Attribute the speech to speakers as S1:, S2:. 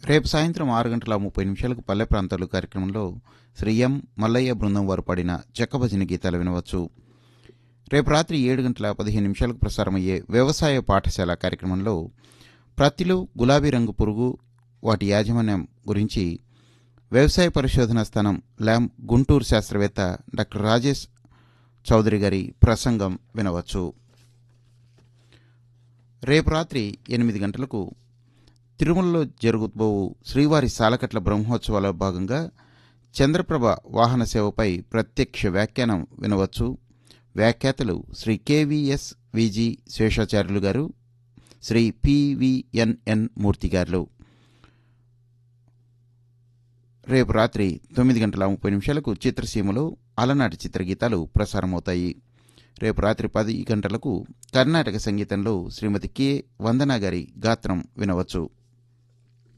S1: రేపు సాయంత్రం ఆరు గంటల ముప్పై నిమిషాలకు పల్లె ప్రాంతాలు కార్యక్రమంలో శ్రీ ఎం మల్లయ్య బృందం వారు పాడిన చెక్కభజన గీతాలు వినవచ్చు రేపు రాత్రి ఏడు గంటల పదిహేను నిమిషాలకు ప్రసారమయ్యే వ్యవసాయ పాఠశాల కార్యక్రమంలో ప్రత్తిలో గులాబీ రంగు పురుగు వాటి యాజమాన్యం గురించి వ్యవసాయ పరిశోధన స్థానం ల్యామ్ గుంటూరు శాస్త్రవేత్త డాక్టర్ రాజేష్ చౌదరి గారి ప్రసంగం వినవచ్చు రేపు రాత్రి ఎనిమిది గంటలకు తిరుమలలో జరుగుబోవు శ్రీవారి సాలకట్ల బ్రహ్మోత్సవాల భాగంగా చంద్రప్రభ వాహన సేవపై ప్రత్యక్ష వ్యాఖ్యానం వినవచ్చు వ్యాఖ్యాతలు శ్రీ కెవిఎస్ విజి శేషాచార్యులు గారు శ్రీ పివిఎన్ఎన్ మూర్తి గారు రేపు రాత్రి తొమ్మిది గంటల ముప్పై నిమిషాలకు చిత్రసీమలో అలనాటి చిత్రగీతాలు ప్రసారమవుతాయి రేపు రాత్రి పది గంటలకు కర్ణాటక సంగీతంలో శ్రీమతి కె వందన గారి గాత్రం వినవచ్చు